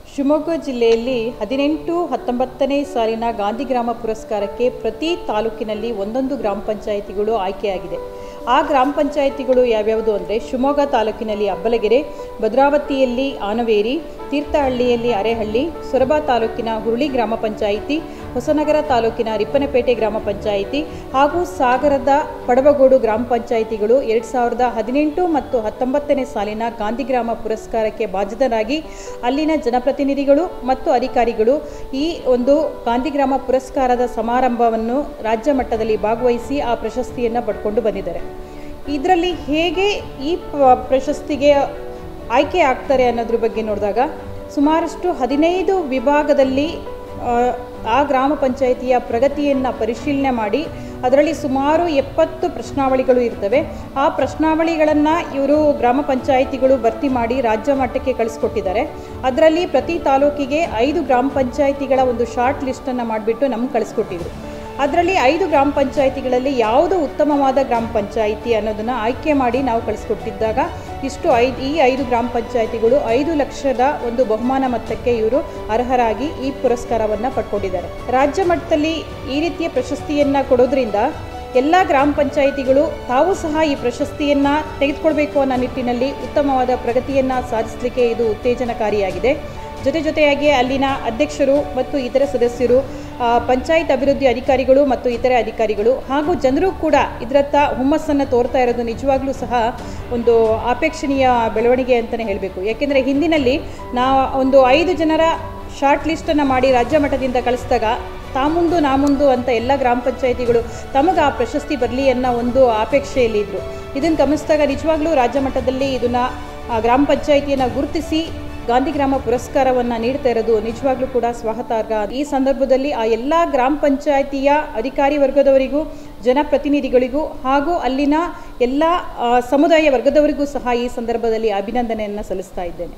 ಶಿವಮೊಗ್ಗ ಜಿಲ್ಲೆಯಲ್ಲಿ ಹದಿನೆಂಟು ಹತ್ತೊಂಬತ್ತನೇ ಸಾಲಿನ ಗಾಂಧಿ ಗ್ರಾಮ ಪುರಸ್ಕಾರಕ್ಕೆ ಪ್ರತಿ ತಾಲೂಕಿನಲ್ಲಿ ಒಂದೊಂದು ಗ್ರಾಮ ಪಂಚಾಯಿತಿಗಳು ಆಯ್ಕೆಯಾಗಿದೆ ಆ ಗ್ರಾಮ ಪಂಚಾಯಿತಿಗಳು ಯಾವ್ಯಾವುದು ಅಂದರೆ ಶಿವಮೊಗ್ಗ ತಾಲೂಕಿನಲ್ಲಿ ಅಬ್ಬಲಗೆರೆ ಭದ್ರಾವತಿಯಲ್ಲಿ ಆನವೇರಿ ತೀರ್ಥಹಳ್ಳಿಯಲ್ಲಿ ಅರೆಹಳ್ಳಿ ಸೊರಬ ತಾಲೂಕಿನ ಹುರುಳಿ ಗ್ರಾಮ ಪಂಚಾಯಿತಿ ಹೊಸನಗರ ತಾಲೂಕಿನ ರಿಪ್ಪನಪೇಟೆ ಗ್ರಾಮ ಪಂಚಾಯಿತಿ ಹಾಗೂ ಸಾಗರದ ಪಡವಗೋಡು ಗ್ರಾಮ ಪಂಚಾಯಿತಿಗಳು ಎರಡು ಸಾವಿರದ ಹದಿನೆಂಟು ಮತ್ತು ಹತ್ತೊಂಬತ್ತನೇ ಸಾಲಿನ ಗಾಂಧಿ ಗ್ರಾಮ ಪುರಸ್ಕಾರಕ್ಕೆ ಬಾಧ್ಯರಾಗಿ ಅಲ್ಲಿನ ಜನಪ್ರತಿನಿಧಿಗಳು ಮತ್ತು ಅಧಿಕಾರಿಗಳು ಈ ಒಂದು ಗಾಂಧಿ ಗ್ರಾಮ ಪುರಸ್ಕಾರದ ಸಮಾರಂಭವನ್ನು ರಾಜ್ಯ ಮಟ್ಟದಲ್ಲಿ ಭಾಗವಹಿಸಿ ಆ ಪ್ರಶಸ್ತಿಯನ್ನು ಪಡ್ಕೊಂಡು ಬಂದಿದ್ದಾರೆ ಇದರಲ್ಲಿ ಹೇಗೆ ಈ ಪ- ಪ್ರಶಸ್ತಿಗೆ ಆಯ್ಕೆ ಆಗ್ತಾರೆ ಅನ್ನೋದ್ರ ಬಗ್ಗೆ ನೋಡಿದಾಗ ಸುಮಾರಷ್ಟು ಹದಿನೈದು ವಿಭಾಗದಲ್ಲಿ ಆ, ಆ ಗ್ರಾಮ ಪಂಚಾಯಿತಿಯ ಪ್ರಗತಿಯನ್ನು ಪರಿಶೀಲನೆ ಮಾಡಿ ಅದರಲ್ಲಿ ಸುಮಾರು ಎಪ್ಪತ್ತು ಪ್ರಶ್ನಾವಳಿಗಳು ಇರ್ತವೆ ಆ ಪ್ರಶ್ನಾವಳಿಗಳನ್ನು ಇವರು ಗ್ರಾಮ ಪಂಚಾಯಿತಿಗಳು ಭರ್ತಿ ಮಾಡಿ ರಾಜ್ಯ ಮಟ್ಟಕ್ಕೆ ಕಳಿಸ್ಕೊಟ್ಟಿದ್ದಾರೆ ಅದರಲ್ಲಿ ಪ್ರತಿ ತಾಲೂಕಿಗೆ ಐದು ಗ್ರಾಮ ಪಂಚಾಯಿತಿಗಳ ಒಂದು ಶಾರ್ಟ್ ಲಿಸ್ಟನ್ನು ಮಾಡಿಬಿಟ್ಟು ನಮ್ಗೆ ಕಳಿಸ್ಕೊಟ್ಟಿದ್ರು ಅದರಲ್ಲಿ ಐದು ಗ್ರಾಮ ಪಂಚಾಯಿತಿಗಳಲ್ಲಿ ಯಾವುದು ಉತ್ತಮವಾದ ಗ್ರಾಮ ಪಂಚಾಯಿತಿ ಅನ್ನೋದನ್ನು ಆಯ್ಕೆ ಮಾಡಿ ನಾವು ಕಳಿಸ್ಕೊಟ್ಟಿದ್ದಾಗ ಇಷ್ಟು ಐದು ಈ ಐದು ಗ್ರಾಮ ಪಂಚಾಯಿತಿಗಳು ಐದು ಲಕ್ಷದ ಒಂದು ಬಹುಮಾನ ಮೊತ್ತಕ್ಕೆ ಇವರು ಅರ್ಹರಾಗಿ ಈ ಪುರಸ್ಕಾರವನ್ನು ಪಡ್ಕೊಂಡಿದ್ದಾರೆ ರಾಜ್ಯ ಮಟ್ಟದಲ್ಲಿ ಈ ರೀತಿಯ ಪ್ರಶಸ್ತಿಯನ್ನು ಕೊಡೋದ್ರಿಂದ ಎಲ್ಲ ಗ್ರಾಮ ಪಂಚಾಯಿತಿಗಳು ತಾವು ಸಹ ಈ ಪ್ರಶಸ್ತಿಯನ್ನು ತೆಗೆದುಕೊಳ್ಬೇಕು ಅನ್ನೋ ನಿಟ್ಟಿನಲ್ಲಿ ಉತ್ತಮವಾದ ಪ್ರಗತಿಯನ್ನು ಸಾಧಿಸಲಿಕ್ಕೆ ಇದು ಉತ್ತೇಜನಕಾರಿಯಾಗಿದೆ ಜೊತೆ ಜೊತೆಯಾಗಿ ಅಲ್ಲಿನ ಅಧ್ಯಕ್ಷರು ಮತ್ತು ಇತರ ಸದಸ್ಯರು ಆ, ಪಂಚಾಯತ್ ಅಭಿವೃದ್ಧಿ ಅಧಿಕಾರಿಗಳು ಮತ್ತು ಇತರೆ ಅಧಿಕಾರಿಗಳು ಹಾಗೂ ಜನರು ಕೂಡ ಇದರತ್ತ ಹುಮ್ಮಸ್ಸನ್ನು ತೋರ್ತಾ ಇರೋದು ನಿಜವಾಗ್ಲೂ ಸಹ ಒಂದು ಅಪೇಕ್ಷಣೀಯ ಬೆಳವಣಿಗೆ ಅಂತಲೇ ಹೇಳಬೇಕು ಯಾಕೆಂದರೆ ಹಿಂದಿನಲ್ಲಿ ನಾ ಒಂದು ಐದು ಜನರ ಶಾರ್ಟ್ ಲಿಸ್ಟನ್ನು ಮಾಡಿ ರಾಜ್ಯ ಮಟ್ಟದಿಂದ ಕಳಿಸಿದಾಗ ತಾ ಮುಂದು ನಾ ಮುಂದು ಅಂತ ಎಲ್ಲ ಗ್ರಾಮ ಪಂಚಾಯಿತಿಗಳು ತಮಗೆ ಆ ಪ್ರಶಸ್ತಿ ಬರಲಿ ಅನ್ನೋ ಒಂದು ಅಪೇಕ್ಷೆಯಲ್ಲಿ ಇದ್ದರು ಇದನ್ನು ಗಮನಿಸಿದಾಗ ನಿಜವಾಗ್ಲೂ ರಾಜ್ಯ ಮಟ್ಟದಲ್ಲಿ ಇದನ್ನು ಗ್ರಾಮ ಪಂಚಾಯಿತಿಯನ್ನು ಗುರುತಿಸಿ ಗಾಂಧಿ ಗ್ರಾಮ ಪುರಸ್ಕಾರವನ್ನು ನೀಡ್ತಾ ಇರೋದು ನಿಜವಾಗ್ಲೂ ಕೂಡ ಸ್ವಾಗತಾರ್ಹ ಈ ಸಂದರ್ಭದಲ್ಲಿ ಆ ಎಲ್ಲ ಗ್ರಾಮ ಪಂಚಾಯಿತಿಯ ಅಧಿಕಾರಿ ವರ್ಗದವರಿಗೂ ಜನಪ್ರತಿನಿಧಿಗಳಿಗೂ ಹಾಗೂ ಅಲ್ಲಿನ ಎಲ್ಲ ಆ, ಸಮುದಾಯ ವರ್ಗದವರಿಗೂ ಸಹ ಈ ಸಂದರ್ಭದಲ್ಲಿ ಅಭಿನಂದನೆಯನ್ನು ಸಲ್ಲಿಸ್ತಾ ಇದ್ದೇನೆ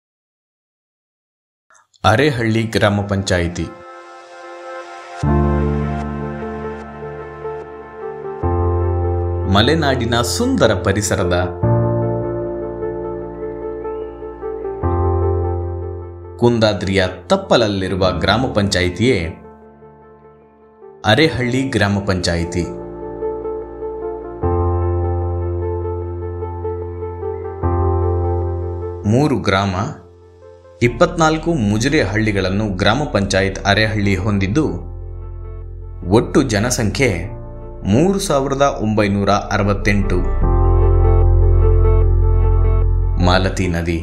ಅರೆಹಳ್ಳಿ ಗ್ರಾಮ ಪಂಚಾಯಿತಿ ಮಲೆನಾಡಿನ ಸುಂದರ ಪರಿಸರದ ಕುಂದಾದ್ರಿಯ ತಪ್ಪಲಲ್ಲಿರುವ ಗ್ರಾಮ ಪಂಚಾಯಿತಿಯೇ ಅರೆಹಳ್ಳಿ ಗ್ರಾಮ ಪಂಚಾಯಿತಿ ಮೂರು ಗ್ರಾಮ ಇಪ್ಪತ್ನಾಲ್ಕು ಮುಜರೆ ಹಳ್ಳಿಗಳನ್ನು ಗ್ರಾಮ ಪಂಚಾಯತ್ ಅರೆಹಳ್ಳಿ ಹೊಂದಿದ್ದು ಒಟ್ಟು ಜನಸಂಖ್ಯೆ ಮೂರು ಸಾವಿರದ ಒಂಬೈನೂರ ಅರವತ್ತೆಂಟು ಮಾಲತಿ ನದಿ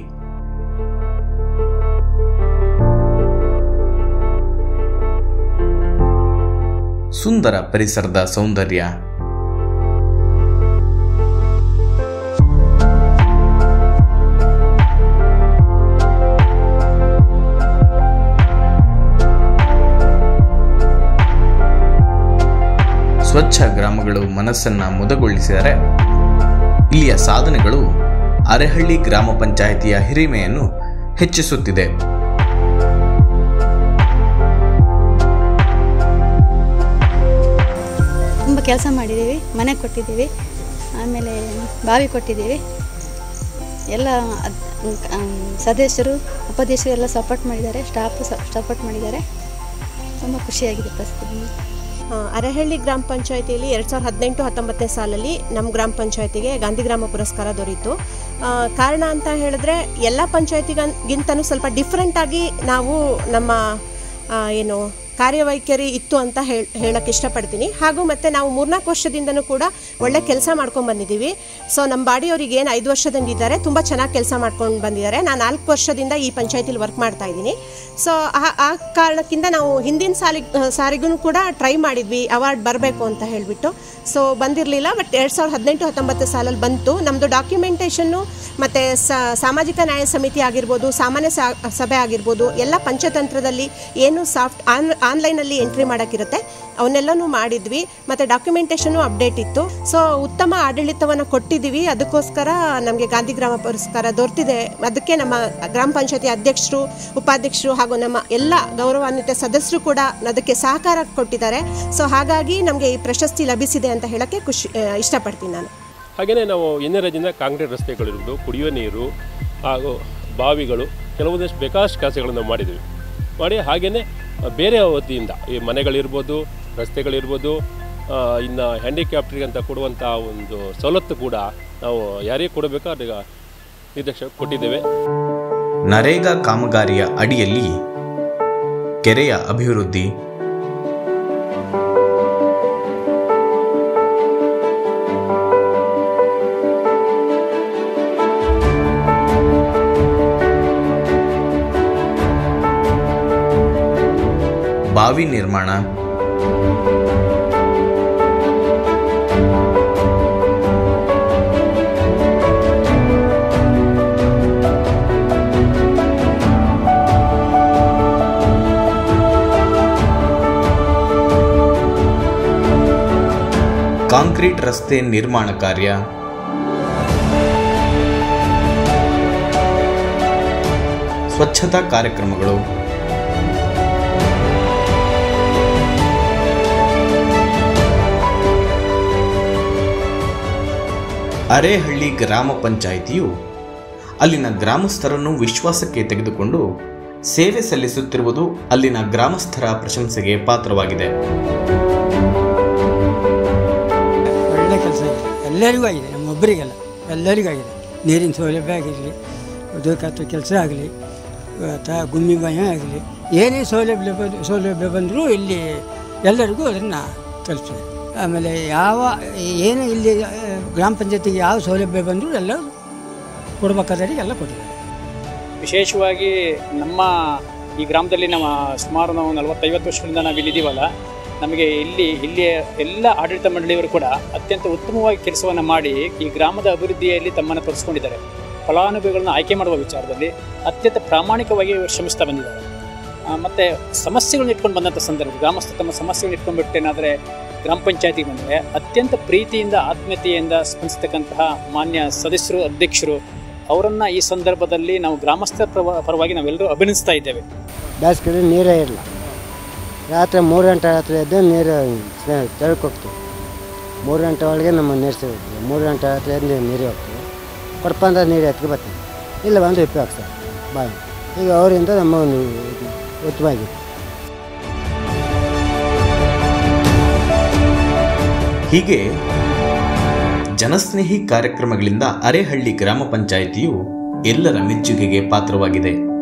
ಸುಂದರ ಪರಿಸರದ ಸೌಂದರ್ಯ ಸ್ವಚ್ಛ ಗ್ರಾಮಗಳು ಮನಸ್ಸನ್ನ ಮುದಗೊಳಿಸಿದರೆ ಇಲ್ಲಿಯ ಸಾಧನೆಗಳು ಅರೆಹಳ್ಳಿ ಗ್ರಾಮ ಪಂಚಾಯಿತಿಯ ಹಿರಿಮೆಯನ್ನು ಹೆಚ್ಚಿಸುತ್ತಿದೆ ತುಂಬ ಕೆಲಸ ಮಾಡಿದ್ದೀವಿ ಮನೆ ಕೊಟ್ಟಿದ್ದೀವಿ ಆಮೇಲೆ ಬಾವಿ ಕೊಟ್ಟಿದ್ದೀವಿ ಎಲ್ಲ ಅದ್- ಮ್, ಸದಸ್ಯರು ಉಪಾಧ್ಯಕ್ಷರು ಎಲ್ಲ ಸಪೋರ್ಟ್ ಮಾಡಿದ್ದಾರೆ ಸ್ಟಾಫು ಸಪೋರ್ಟ್ ಮಾಡಿದ್ದಾರೆ ತುಂಬ ಖುಷಿಯಾಗಿದೆ ಪ್ರಸ್ತುತ ಆ, ಅರೆಹಳ್ಳಿ ಗ್ರಾಮ ಪಂಚಾಯತಿಯಲ್ಲಿ ಎರಡು ಸಾವಿರದ ಹದಿನೆಂಟು ಹತ್ತೊಂಬತ್ತನೇ ಸಾಲಲ್ಲಿ ನಮ್ಮ ಗ್ರಾಮ ಪಂಚಾಯತಿಗೆ ಗಾಂಧಿ ಗ್ರಾಮ ಪುರಸ್ಕಾರ ದೊರೀತು ಆ, ಕಾರಣ ಅಂತ ಹೇಳಿದ್ರೆ ಎಲ್ಲ ಪಂಚಾಯತಿಗಿಂತನೂ ಸ್ವಲ್ಪ ಡಿಫ್ರೆಂಟ್ ಆಗಿ ನಾವು ನಮ್ಮ ಆ, ಏನು ಕಾರ್ಯವೈಖರಿ ಇತ್ತು ಅಂತ ಹೇಳ ಹೇಳಕ್ಕೆ ಇಷ್ಟಪಡ್ತೀನಿ ಹಾಗೂ ಮತ್ತು ನಾವು ಮೂರ್ನಾಲ್ಕು ವರ್ಷದಿಂದನೂ ಕೂಡ ಒಳ್ಳೆ ಕೆಲಸ ಮಾಡ್ಕೊಂಡು ಬಂದಿದ್ದೀವಿ ಸೊ ನಮ್ಮ ಬಾಡಿಯವರಿಗೆ ಏನು ಐದು ವರ್ಷದಿಂದ ಇದ್ದಾರೆ ತುಂಬ ಚೆನ್ನಾಗಿ ಕೆಲಸ ಮಾಡ್ಕೊಂಡು ಬಂದಿದ್ದಾರೆ ನಾನು ನಾಲ್ಕು ವರ್ಷದಿಂದ ಈ ಪಂಚಾಯತಿಲಿ ವರ್ಕ್ ಮಾಡ್ತಾ ಇದ್ದೀನಿ ಸೊ ಆ ಆ ಕಾರಣಕ್ಕಿಂತ ನಾವು ಹಿಂದಿನ ಸಾಲಿ ಸಾರಿಗೂ ಕೂಡ ಟ್ರೈ ಮಾಡಿದ್ವಿ ಅವಾರ್ಡ್ ಬರಬೇಕು ಅಂತ ಹೇಳಿಬಿಟ್ಟು ಸೊ ಬಂದಿರಲಿಲ್ಲ ಬಟ್ ಎರಡು ಸಾವಿರದ ಹದಿನೆಂಟು ಹತ್ತೊಂಬತ್ತು ಸಾಲಲ್ಲಿ ಬಂತು ನಮ್ಮದು ಡಾಕ್ಯುಮೆಂಟೇಷನ್ನು ಮತ್ತು ಸಾಮಾಜಿಕ ನ್ಯಾಯ ಸಮಿತಿ ಆಗಿರ್ಬೋದು ಸಾಮಾನ್ಯ ಸಾ- ಸಭೆ ಆಗಿರ್ಬೋದು ಎಲ್ಲ ಪಂಚತಂತ್ರದಲ್ಲಿ ಏನು ಸಾಫ್ಟ್ ಆನ್ ಆನ್ಲೈನಲ್ಲಿ ಎಂಟ್ರಿ ಮಾಡೋಕ್ಕಿರುತ್ತೆ ಅವನ್ನೆಲ್ಲನೂ ಮಾಡಿದ್ವಿ ಮತ್ತು ಡಾಕ್ಯುಮೆಂಟೇಷನು ಅಪ್ಡೇಟ್ ಇತ್ತು ಸೊ ಉತ್ತಮ ಆಡಳಿತವನ್ನು ಕೊಟ್ಟಿದ್ದೀವಿ ಅದಕ್ಕೋಸ್ಕರ ನಮಗೆ ಗಾಂಧಿ ಗ್ರಾಮ ಪುರಸ್ಕಾರ ದೊರೆತಿದೆ ಅದಕ್ಕೆ ನಮ್ಮ ಗ್ರಾಮ ಪಂಚಾಯತಿ ಅಧ್ಯಕ್ಷರು ಉಪಾಧ್ಯಕ್ಷರು ಹಾಗೂ ನಮ್ಮ ಎಲ್ಲ ಗೌರವಾನ್ವಿತ ಸದಸ್ಯರು ಕೂಡ ಅದಕ್ಕೆ ಸಹಕಾರ ಕೊಟ್ಟಿದ್ದಾರೆ ಸೊ ಹಾಗಾಗಿ ನಮಗೆ ಈ ಪ್ರಶಸ್ತಿ ಲಭಿಸಿದೆ ಅಂತ ಹೇಳಕ್ಕೆ ಖುಷಿ ಆ, ಇಷ್ಟಪಡ್ತೀನಿ ನಾನು ಹಾಗೆಯೇ ನಾವು ಎನ್ ರಾಜ್ಯದಿಂದ ಕಾಂಕ್ರೀಟ್ ರಸ್ತೆಗಳಿರ್ಬೋದು ಕುಡಿಯುವ ನೀರು ಹಾಗೂ ಬಾವಿಗಳು ಕೆಲವೊಂದಷ್ಟು ಬೇಕಾದಷ್ಟು ಕೆಲಸಗಳನ್ನು ಮಾಡಿದ್ದೀವಿ ಮಾಡಿ ಹಾಗೆಯೇ ಬೇರೆ ವತಿಯಿಂದ ಈ ಮನೆಗಳಿರ್ಬೋದು ರಸ್ತೆಗಳಿರ್ಬೋದು ಆ, ಇನ್ನು ಹ್ಯಾಂಡಿಕ್ಯಾಪ್ಟ್ರಿಗೆ ಅಂತ ಕೊಡುವಂಥ ಒಂದು ಸವಲತ್ತು ಕೂಡ ನಾವು ಯಾರಿಗೆ ಕೊಡಬೇಕೋ ಅದಕ್ಕೆ ನಿರ್ದೇಶನ ಕೊಟ್ಟಿದ್ದೇವೆ ನರೇಗಾ ಕಾಮಗಾರಿಯ ಅಡಿಯಲ್ಲಿ ಕೆರೆಯ ಅಭಿವೃದ್ಧಿ ಬಾವಿ ನಿರ್ಮಾಣ ಕಾಂಕ್ರೀಟ್ ರಸ್ತೆ ನಿರ್ಮಾಣ ಕಾರ್ಯ ಸ್ವಚ್ಛತಾ ಕಾರ್ಯಕ್ರಮಗಳು ಅರೇಹಳ್ಳಿ ಗ್ರಾಮ ಪಂಚಾಯಿತಿಯು ಅಲ್ಲಿನ ಗ್ರಾಮಸ್ಥರನ್ನು ವಿಶ್ವಾಸಕ್ಕೆ ತೆಗೆದುಕೊಂಡು ಸೇವೆ ಸಲ್ಲಿಸುತ್ತಿರುವುದು ಅಲ್ಲಿನ ಗ್ರಾಮಸ್ಥರ ಪ್ರಶಂಸೆಗೆ ಪಾತ್ರವಾಗಿದೆ ಒಳ್ಳೆ ಕೆಲಸ ಇದೆ ಎಲ್ಲರಿಗೂ ಆಗಿದೆ ನಮ್ಮೊಬ್ಬರಿಗೆಲ್ಲ ಎಲ್ಲರಿಗೂ ಆಗಿದೆ ನೀರಿನ ಸೌಲಭ್ಯ ಆಗಿರಲಿ ಉದ್ಯೋಗಕ್ಕೆ ಕೆಲಸ ಆಗಲಿ ಅಥವಾ ಗುಮ್ಮಿ ಭಯ ಆಗಲಿ ಏನೇ ಸೌಲಭ್ಯ ಬಂದು ಸೌಲಭ್ಯ ಬಂದರೂ ಇಲ್ಲಿ ಎಲ್ಲರಿಗೂ ಅದನ್ನು ತಲುಪಿಸಿದೆ ಆಮೇಲೆ ಯಾವ ಏನೇ ಇಲ್ಲಿ ಆ, ಗ್ರಾಮ ಪಂಚಾಯತಿಗೆ ಯಾವ ಸೌಲಭ್ಯ ಬಂದರೂ ಎಲ್ಲ ಕೊಡ್ಬೇಕಾದವರಿಗೆ ಎಲ್ಲ ಕೊಟ್ಟಿದ್ದಾರೆ ವಿಶೇಷವಾಗಿ ನಮ್ಮ ಈ ಗ್ರಾಮದಲ್ಲಿ ನಮ್ಮ ಸುಮಾರು ನಾವು ನಲವತ್ತೈವತ್ತು ವರ್ಷಗಳಿಂದ ನಾವು ಇಲ್ಲಿದ್ದೀವಲ್ಲ ನಮಗೆ ಇಲ್ಲಿ ಇಲ್ಲಿಯ ಎಲ್ಲ ಆಡಳಿತ ಮಂಡಳಿಯವರು ಕೂಡ ಅತ್ಯಂತ ಉತ್ತಮವಾಗಿ ಕೆಲಸವನ್ನು ಮಾಡಿ ಈ ಗ್ರಾಮದ ಅಭಿವೃದ್ಧಿಯಲ್ಲಿ ತಮ್ಮನ್ನು ತೊಡಗಿಸ್ಕೊಂಡಿದ್ದಾರೆ ಫಲಾನುಭವಿಗಳನ್ನ ಆಯ್ಕೆ ಮಾಡುವ ವಿಚಾರದಲ್ಲಿ ಅತ್ಯಂತ ಪ್ರಾಮಾಣಿಕವಾಗಿ ಇವರು ಶ್ರಮಿಸ್ತಾ ಬಂದಿದ್ದಾರೆ ಆ, ಮತ್ತೆ ಸಮಸ್ಯೆಗಳನ್ನ ಇಟ್ಕೊಂಡು ಬಂದಂಥ ಸಂದರ್ಭ ಗ್ರಾಮಸ್ಥರು ತಮ್ಮ ಸಮಸ್ಯೆಗಳನ್ನ ಇಟ್ಕೊಂಡ್ಬಿಟ್ಟೇನಾದರೆ ಗ್ರಾಮ ಪಂಚಾಯತಿಗೆ ಬಂದರೆ ಅತ್ಯಂತ ಪ್ರೀತಿಯಿಂದ ಆತ್ಮೀಯತೆಯಿಂದ ಸ್ಪಂದಿಸ್ತಕ್ಕಂತಹ ಮಾನ್ಯ ಸದಸ್ಯರು ಅಧ್ಯಕ್ಷರು ಅವರನ್ನು ಈ ಸಂದರ್ಭದಲ್ಲಿ ನಾವು ಗ್ರಾಮಸ್ಥರ ಪರವ- ಪರವಾಗಿ ನಾವೆಲ್ಲರೂ ಅಭಿನಂದಿಸ್ತಾ ಇದ್ದೇವೆ ಬೇಸಿಗೆ ನೀರೇ ಇರಲ್ಲ ರಾತ್ರಿ ಮೂರು ಗಂಟೆ ರಾತ್ರಿ ಎದ್ದು ನೀರು ತೆಳಕ್ಕೆ ಹೋಗ್ತೀವಿ ಮೂರು ಗಂಟೆ ಒಳಗೆ ನಮ್ಮ ನೀರು ಸಿಗುತ್ತೆ ಮೂರು ಗಂಟೆ ರಾತ್ರಿ ಎದ್ದು ನೀರು ಹೋಗ್ತೀವಿ ಕೊಡಪ ಅಂದ್ರೆ ನೀರು ಎತ್ಕೊ ಬರ್ತೀವಿ ಇಲ್ಲ ಬಂದು ಉಪ್ಪು ಹಾಕ್ತಾರೆ ಬಾಯಿ ಈಗ ಅವರಿಂದ ನಮ್ಮ ಒಂದು ಇದು ಉತ್ತಮ ಆಗಿದೆ ಹೀಗೆ ಜನಸ್ನೇಹಿ ಕಾರ್ಯಕ್ರಮಗಳಿಂದ ಅರೆಹಳ್ಳಿ ಗ್ರಾಮ ಪಂಚಾಯಿತಿಯು ಎಲ್ಲರ ಮೆಚ್ಚುಗೆಗೆ ಪಾತ್ರವಾಗಿದೆ